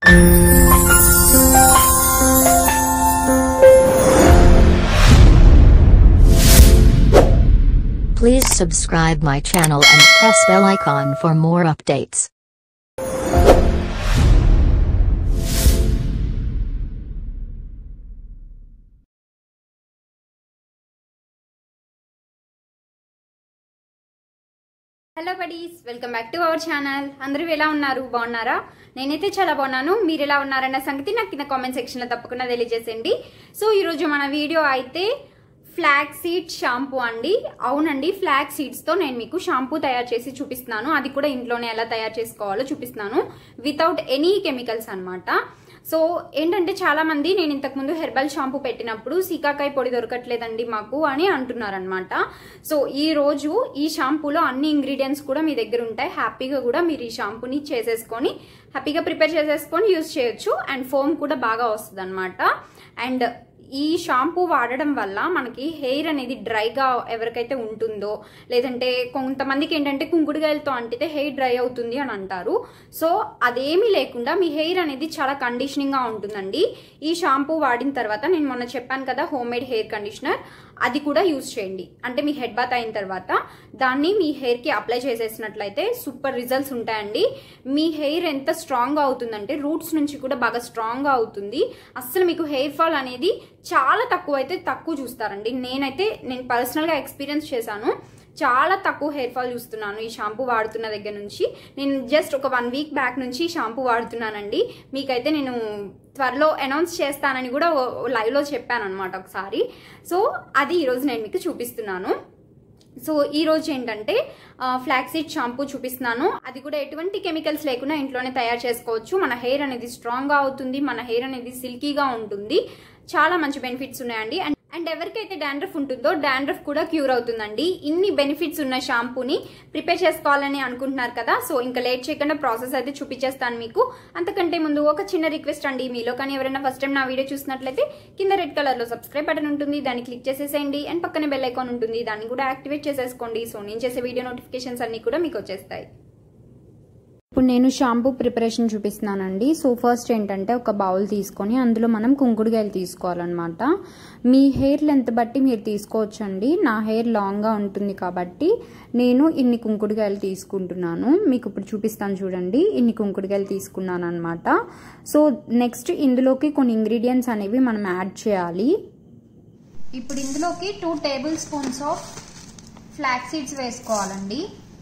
Please subscribe my channel and press bell icon for more updates. Hello buddies welcome back to our channel అందరూ ఎలా ఉన్నారు బాగున్నారా నేనైతే చాలా బాగున్నాను మీరు ఎలా ఉన్నారన్న సంగతి నాకు కింద కామెంట్ సెక్షన్లో తప్పకుండా తెలియజేసేయండి సో ఈరోజు మన వీడియో అయితే ఫ్లాగ్ సీడ్ షాంపూ అండి అవునండి ఫ్లాగ్ సీడ్స్తో నేను మీకు షాంపూ తయారు చేసి చూపిస్తున్నాను అది కూడా ఇంట్లోనే ఎలా తయారు చేసుకోవాలో చూపిస్తున్నాను వితౌట్ ఎనీ కెమికల్స్ అన్నమాట సో ఏంటంటే చాలా మంది నేను ఇంతకుముందు హెర్బల్ షాంపూ పెట్టినప్పుడు సీకాకాయ పొడి దొరకట్లేదండి మాకు అని అంటున్నారనమాట సో ఈ రోజు ఈ షాంపూలో అన్ని ఇంగ్రీడియంట్స్ కూడా మీ దగ్గర ఉంటాయి హ్యాపీగా కూడా మీరు ఈ షాంపూని చేసేసుకొని హ్యాపీగా ప్రిపేర్ చేసేసుకొని యూస్ చేయొచ్చు అండ్ ఫోమ్ కూడా బాగా వస్తుంది అనమాట అండ్ ఈ షాంపూ వాడడం వల్ల మనకి హెయిర్ అనేది డ్రైగా ఎవరికైతే ఉంటుందో లేదంటే కొంతమందికి ఏంటంటే కుంకుడుగాయలతో అంటితే హెయిర్ డ్రై అవుతుంది అని అంటారు సో అదేమీ లేకుండా మీ హెయిర్ అనేది చాలా కండిషనింగ్గా ఉంటుందండి ఈ షాంపూ వాడిన తర్వాత నేను మొన్న చెప్పాను కదా హోమ్ మేడ్ హెయిర్ కండిషనర్ అది కూడా యూస్ చేయండి అంటే మీ హెడ్ బాత్ అయిన తర్వాత దాన్ని మీ హెయిర్కి అప్లై చేసేసినట్లయితే సూపర్ రిజల్ట్స్ ఉంటాయండి మీ హెయిర్ ఎంత స్ట్రాంగ్గా అవుతుందంటే రూట్స్ నుంచి కూడా బాగా స్ట్రాంగ్గా అవుతుంది అస్సలు మీకు హెయిర్ ఫాల్ అనేది చాలా తక్కువ అయితే తక్కువ చూస్తారండి నేనైతే నేను పర్సనల్గా ఎక్స్పీరియన్స్ చేశాను చాలా తక్కువ హెయిర్ ఫాల్ చూస్తున్నాను ఈ షాంపూ వాడుతున్న దగ్గర నుంచి నేను జస్ట్ ఒక వన్ వీక్ బ్యాక్ నుంచి ఈ షాంపూ వాడుతున్నానండి మీకైతే నేను త్వరలో అనౌన్స్ చేస్తానని కూడా లైవ్లో చెప్పాను అనమాట ఒకసారి సో అది ఈరోజు నేను మీకు చూపిస్తున్నాను సో ఈ రోజు ఏంటంటే ఫ్లాక్సీడ్ షాంపూ చూపిస్తున్నాను అది కూడా ఎటువంటి కెమికల్స్ లేకుండా ఇంట్లోనే తయారు చేసుకోవచ్చు మన హెయిర్ అనేది స్ట్రాంగ్గా అవుతుంది మన హెయిర్ అనేది సిల్కీగా ఉంటుంది చాలా మంచి బెనిఫిట్స్ ఉన్నాయండి అండ్ అండ్ ఎవరికైతే డాండ్రఫ్ ఉంటుందో డాండ్రఫ్ కూడా క్యూర్ అవుతుందండి ఇన్ని బెనిఫిట్స్ ఉన్న షాంపూని ప్రిపేర్ చేసుకోవాలని అనుకుంటున్నారు కదా సో ఇంకా లేట్ చేయకుండా ప్రాసెస్ అయితే చూపించేస్తాను మీకు అంతకంటే ముందు ఒక చిన్న రిక్వెస్ట్ అండి మీలో కానీ ఎవరైనా ఫస్ట్ టైం నా వీడియో చూసినట్లయితే కింద రెడ్ కలర్ లో సబ్స్క్రైబ్ బటన్ ఉంటుంది దాన్ని క్లిక్ చేసేసేయండి అండ్ పక్కనే బెల్ ఐకాన్ ఉంటుంది దాన్ని కూడా యాక్టివేట్ చేసేసుకోండి సో నేను చేసే వీడియో నోటిఫికేషన్స్ అన్ని కూడా మీకు వచ్చేస్తాయి ఇప్పుడు నేను షాంపూ ప్రిపరేషన్ చూపిస్తున్నానండి సో ఫస్ట్ ఏంటంటే ఒక బౌల్ తీసుకొని అందులో మనం కుంకుడుగాయలు తీసుకోవాలన్నమాట మీ హెయిర్ లెంత్ బట్టి మీరు తీసుకోవచ్చండి నా హెయిర్ లాంగ్గా ఉంటుంది కాబట్టి నేను ఇన్ని కుంకుడుగాయలు తీసుకుంటున్నాను మీకు ఇప్పుడు చూపిస్తాను చూడండి ఇన్ని కుంకుడుగాయలు తీసుకున్నాను అనమాట సో నెక్స్ట్ ఇందులోకి కొన్ని ఇంగ్రీడియంట్స్ అనేవి మనం యాడ్ చేయాలి ఇప్పుడు ఇందులోకి two tablespoons of flax seeds వేసుకోవాలండి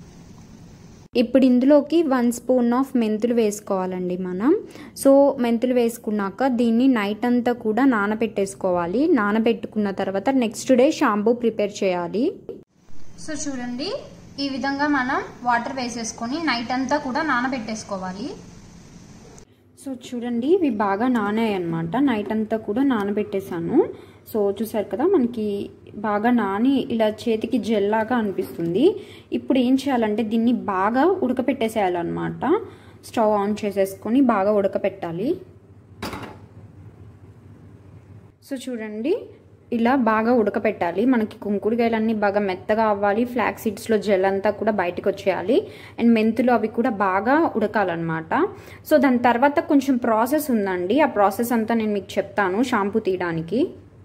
ఇప్పుడు ఇందులోకి వన్ స్పూన్ ఆఫ్ మెంతులు వేసుకోవాలండి మనం సో మెంతులు వేసుకున్నాక దీన్ని నైట్ అంతా కూడా నానబెట్టేసుకోవాలి నానబెట్టుకున్న తర్వాత నెక్స్ట్ డే షాంపూ ప్రిపేర్ చేయాలి సో చూడండి ఈ విధంగా మనం వాటర్ వేసేసుకొని నైట్ అంతా కూడా నానబెట్టేసుకోవాలి సో చూడండి ఇవి బాగా నానాయి అనమాట నైట్ అంతా కూడా నానబెట్టేశాను సో చూసారు కదా మనకి బాగా నాని ఇలా చేతికి జెల్లాగా అనిపిస్తుంది ఇప్పుడు ఏం చేయాలంటే దీన్ని బాగా ఉడకపెట్టేసేయాలన్నమాట స్టవ్ ఆన్ చేసేసుకొని బాగా ఉడకపెట్టాలి సో చూడండి ఇలా బాగా ఉడకపెట్టాలి మనకి కుంకుడుకాయలన్నీ బాగా మెత్తగా అవ్వాలి ఫ్లాక్ సీడ్స్లో జెల్ అంతా కూడా బయటకు వచ్చేయాలి అండ్ మెంతులు అవి కూడా బాగా ఉడకాలన్నమాట సో దాని తర్వాత కొంచెం ప్రాసెస్ ఉందండి ఆ ప్రాసెస్ అంతా నేను మీకు చెప్తాను షాంపూ తీయడానికి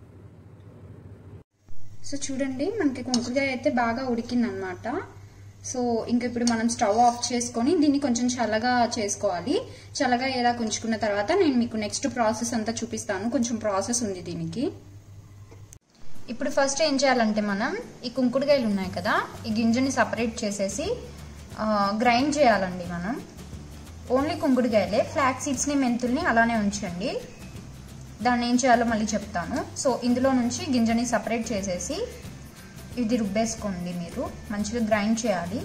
సో చూడండి మనకి కుంకుడుకాయ అయితే బాగా ఉడికిందనమాట సో ఇంక ఇప్పుడు మనం స్టవ్ ఆఫ్ చేసుకొని దీన్ని కొంచెం చల్లగా చేసుకోవాలి చల్లగా ఎలా ఉంచుకున్న తర్వాత నేను మీకు నెక్స్ట్ ప్రాసెస్ అంతా చూపిస్తాను కొంచెం ప్రాసెస్ ఉంది దీనికి ఇప్పుడు ఫస్ట్ ఏం చేయాలంటే మనం ఈ కుంకుడుకాయలు ఉన్నాయి కదా ఈ గింజని సపరేట్ చేసేసి గ్రైండ్ చేయాలండి మనం ఓన్లీ కుంకుడుకాయలే ఫ్లాక్ సీడ్స్ని మెంతుల్ని అలానే ఉంచండి దాన్ని ఏం చేయాలో మళ్ళీ చెప్తాను సో ఇందులో నుంచి గింజని సపరేట్ చేసేసి ఇది రుబ్బేసుకోండి మీరు మంచిగా గ్రైండ్ చేయాలి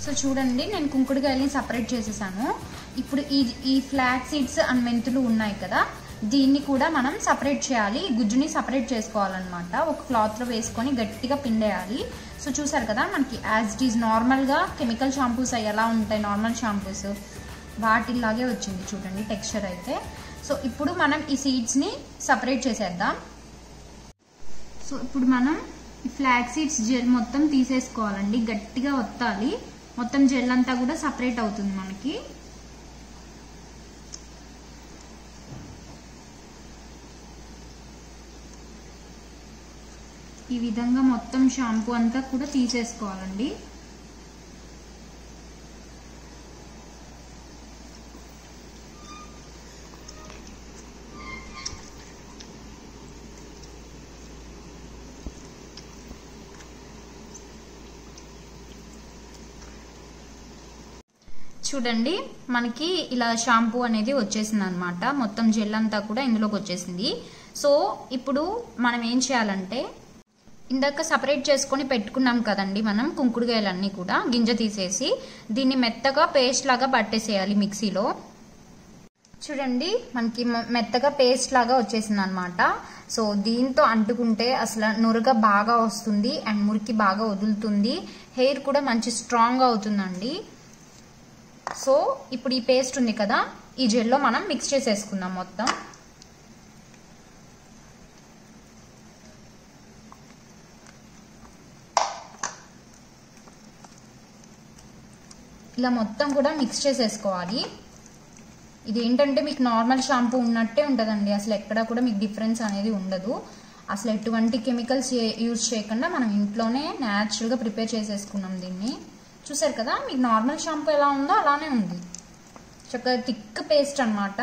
సో చూడండి నేను కుంకుడుకాయలని సపరేట్ చేసేసాను ఇప్పుడు ఈ ఈ ఫ్లాక్ సీడ్స్ అండ్ మెంతులు ఉన్నాయి కదా దీన్ని కూడా మనం సపరేట్ చేయాలి ఈ గుజ్జుని సపరేట్ చేసుకోవాలన్నమాట ఒక క్లాత్లో వేసుకొని గట్టిగా పిండేయాలి సో చూసారు కదా మనకి యాజ్ ఇట్ ఈజ్ నార్మల్గా కెమికల్ షాంపూస్ అవి ఎలా ఉంటాయి నార్మల్ షాంపూస్ వాటిలాగే వచ్చింది చూడండి టెక్స్చర్ అయితే సో ఇప్పుడు మనం ఈ సీడ్స్ని సపరేట్ చేసేద్దాం సో ఇప్పుడు మనం ఈ ఫ్లాక్ సీడ్స్ జెల్ మొత్తం తీసేసుకోవాలండి గట్టిగా ఒత్తాలి మొత్తం జెల్ అంతా కూడా సపరేట్ అవుతుంది మనకి ఈ విధంగా మొత్తం షాంపూ అంతా కూడా తీసేసుకోవాలండి చూడండి మనకి ఇలా షాంపూ అనేది వచ్చేసింది అనమాట మొత్తం జెల్ అంతా కూడా ఇందులోకి వచ్చేసింది సో ఇప్పుడు మనం ఏం చేయాలంటే ఇందాక సపరేట్ చేసుకొని పెట్టుకున్నాం కదండి మనం కుంకుడుకాయలన్నీ కూడా గింజ తీసేసి దీన్ని మెత్తగా పేస్ట్ లాగా పట్టేసేయాలి మిక్సీలో చూడండి మనకి మె- మెత్తగా పేస్ట్ లాగా వచ్చేసింది అనమాట సో దీంతో అంటుకుంటే అసలు నురగ బాగా వస్తుంది అండ్ మురికి బాగా వదులుతుంది హెయిర్ కూడా మంచి స్ట్రాంగ్ అవుతుందండి సో ఇప్పుడు ఈ పేస్ట్ ఉంది కదా ఈ జెల్లో మనం మిక్స్ చేసేసుకుందాం మొత్తం ఇలా మొత్తం కూడా మిక్స్ చేసేసుకోవాలి ఇది ఏంటంటే మీకు నార్మల్ షాంపూ ఉన్నట్టే ఉంటుందండి అసలు ఎక్కడా కూడా మీకు డిఫరెన్స్ అనేది ఉండదు అసలు ఎటువంటి కెమికల్స్ యూజ్ చేయకుండా మనం ఇంట్లోనే న్యాచురల్గా ప్రిపేర్ చేసేసుకున్నాం దీన్ని చూసారు కదా మీకు నార్మల్ షాంపూ ఎలా ఉందో అలానే ఉంది చక్కగా థిక్ పేస్ట్ అన్నమాట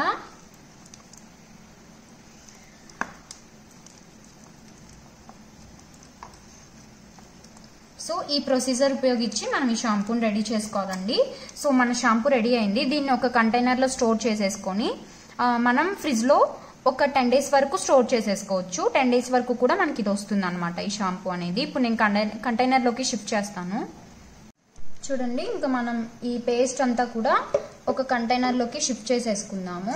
సో ఈ ప్రొసీజర్ ఉపయోగించి మనం ఈ షాంపూని రెడీ చేసుకోవాలండి సో మన షాంపూ రెడీ అయింది దీన్ని ఒక కంటైనర్లో స్టోర్ చేసేసుకొని ఆ, మనం ఫ్రిడ్జ్లో ఒక టెన్ డేస్ వరకు స్టోర్ చేసేసుకోవచ్చు టెన్ డేస్ వరకు కూడా మనకి ఇది వస్తుంది అనమాట ఈ షాంపూ అనేది ఇప్పుడు నేను కంటై కంటైనర్లోకి షిఫ్ట్ చేస్తాను చూడండి ఇంకా మనం ఈ పేస్ట్ అంతా కూడా ఒక కంటైనర్లోకి షిఫ్ట్ చేసేసుకుందాము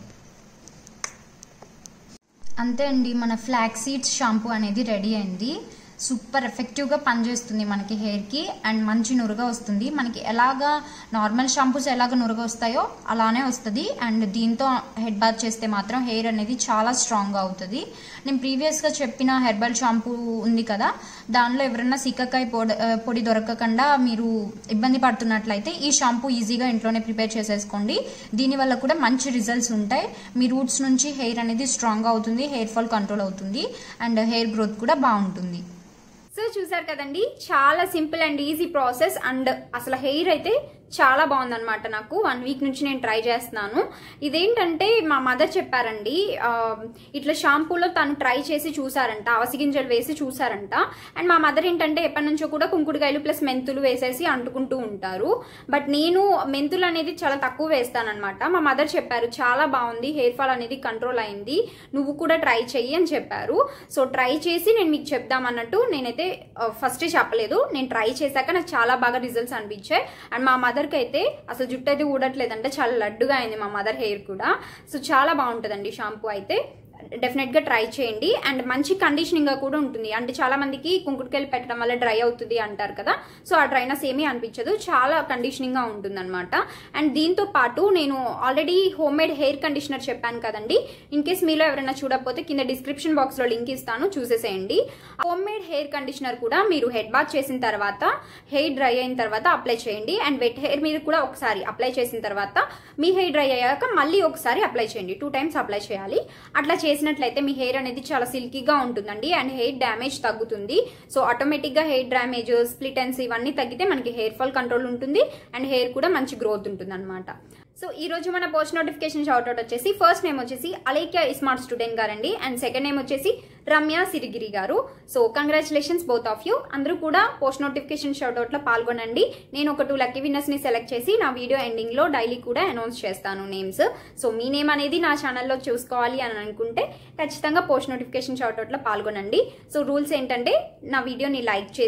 అంతే అండి మన ఫ్లాక్ సీడ్స్ షాంపూ అనేది రెడీ అయింది సూపర్ ఎఫెక్టివ్గా పనిచేస్తుంది మనకి హెయిర్కి అండ్ మంచి నురగ వస్తుంది మనకి ఎలాగా నార్మల్ షాంపూస్ ఎలాగ నురగ వస్తాయో అలానే వస్తుంది అండ్ దీంతో హెడ్ బాత్ చేస్తే మాత్రం హెయిర్ అనేది చాలా స్ట్రాంగ్గా అవుతుంది నేను ప్రీవియస్గా చెప్పిన హెర్బల్ షాంపూ ఉంది కదా దానిలో ఎవరైనా సిక్కకాయ పొడి ఆ, పొడి దొరకకుండా మీరు ఇబ్బంది పడుతున్నట్లయితే ఈ షాంపూ ఈజీగా ఇంట్లోనే ప్రిపేర్ చేసేసుకోండి దీనివల్ల కూడా మంచి రిజల్ట్స్ ఉంటాయి మీ రూట్స్ నుంచి హెయిర్ అనేది స్ట్రాంగ్ అవుతుంది హెయిర్ ఫాల్ కంట్రోల్ అవుతుంది అండ్ హెయిర్ గ్రోత్ కూడా బాగుంటుంది సో చూసారు కదండి చాలా simple and easy process and అసలు హెయిర్ అయితే చాలా బాగుందన్నమాట నాకు వన్ వీక్ నుంచి నేను ట్రై చేస్తున్నాను ఇదేంటంటే మా మదర్ చెప్పారండి ఆ, ఇట్లా షాంపూలో తను ట్రై చేసి చూసారంట అవసి గింజలు వేసి చూసారంట అండ్ మా మదర్ ఏంటంటే ఎప్పటి నుంచో కూడా కుంకుడుకాయలు ప్లస్ మెంతులు వేసేసి అంటుకుంటూ ఉంటారు బట్ నేను మెంతులు అనేది చాలా తక్కువ వేస్తానన్నమాట మా మదర్ చెప్పారు చాలా బాగుంది హెయిర్ ఫాల్ అనేది కంట్రోల్ అయింది నువ్వు కూడా ట్రై చెయ్యి అని చెప్పారు సో ట్రై చేసి నేను మీకు చెప్దామన్నట్టు నేనైతే ఫస్ట్ చెప్పలేదు నేను ట్రై చేశాక నాకు చాలా బాగా రిజల్ట్స్ అనిపించాయి అండ్ మా మదర్కి అయితే అసలు జుట్టు అయితే ఊడట్లేదంటే చాలా లడ్డుగా అయింది మా మదర్ హెయిర్ కూడా సో చాలా బాగుంటుందండి షాంపూ అయితే డెఫినెట్ గా ట్రై చేయండి అండ్ మంచి కండిషనింగ్ గా కూడా ఉంటుంది అంటే చాలా మందికి కుంకుడుకాయలు పెట్టడం వల్ల డ్రై అవుతుంది అంటారు కదా సో ఆ డ్రైనెస్ ఏమీ అనిపించదు చాలా కండిషనింగ్ గా ఉంటుంది అనమాట అండ్ దీంతో పాటు నేను already home made hair conditioner చెప్పాను కదండి ఇన్ కేస్ మీలో ఎవరైనా చూడకపోతే కింద డిస్క్రిప్షన్ బాక్స్ లో లింక్ ఇస్తాను చూసేసేయండి హోమ్ మేడ్ హెయిర్ కండిషనర్ కూడా మీరు హెడ్ బాత్ చేసిన తర్వాత హెయిర్ డ్రై అయిన తర్వాత అప్లై చేయండి అండ్ వెట్ హెయిర్ మీద కూడా ఒకసారి అప్లై చేసిన తర్వాత మీ హెయిర్ డ్రై అయ్యాక మళ్ళీ ఒకసారి అప్లై చేయండి టూ టైమ్స్ అప్లై చేయాలి అట్లా చేసినట్లయితే మీ హెయిర్ అనేది చాలా సిల్కీగా ఉంటుందండి అండ్ హెయిర్ డ్యామేజ్ తగ్గుతుంది సో ఆటోమేటిక్గా హెయిర్ డ్యామేజ్ స్ప్లిటెన్స్ ఇవన్నీ తగ్గితే మనకి హెయిర్ ఫాల్ కంట్రోల్ ఉంటుంది అండ్ హెయిర్ కూడా మంచి గ్రోత్ ఉంటుంది అనమాట సో ఈ రోజు మన పోస్ట్ నోటిఫికేషన్ షౌట్అవుట్ వచ్చేసి ఫస్ట్ నేమ్ వచ్చేసి అలేఖ్య స్మార్ట్ స్టూడెంట్ గారండి అండ్ సెకండ్ నేమ్ వచ్చేసి రమ్య సిరిగిరి గారు so congratulations both of you అందరూ కూడా పోస్ట్ నోటిఫికేషన్ షౌట్అవుట్ లో పాల్గొనండి నేను ఒక టూ లక్కీ విన్నర్స్ ని సెలెక్ట్ చేసి నా వీడియో ఎండింగ్ లో డైలీ కూడా అనౌన్స్ చేస్తాను నేమ్స్ సో మీ నేమ్ అనేది నా ఛానల్లో చూసుకోవాలి అని అనుకుంటే ఖచ్చితంగా పోస్ట్ నోటిఫికేషన్ షౌట్అవుట్ లో పాల్గొనండి సో రూల్స్ ఏంటంటే నా వీడియోని లైక్ చేసి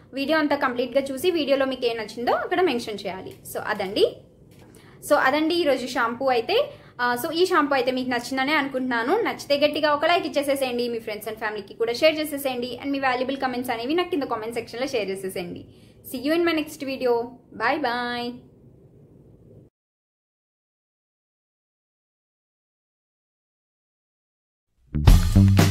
వీడియో అంతా కంప్లీట్గా చూసి వీడియోలో మీకు ఏం నచ్చిందో అక్కడ మెన్షన్ చేయాలి సో అదండి సో అదండి ఈరోజు షాంపూ అయితే ఆ, సో ఈ షాంపూ అయితే మీకు నచ్చిందనే అనుకుంటున్నాను నచ్చితే గట్టిగా ఒక లైక్ ఇచ్చేసేసేయండి మీ ఫ్రెండ్స్ అండ్ ఫ్యామిలీకి కూడా షేర్ చేసేసేయండి అండ్ మీ వాల్యుబుల్ కమెంట్స్ అనేవి నాకు కింద కామెంట్ సెక్షన్లో షేర్ చేసేసేయండి see you in my next video bye bye Thank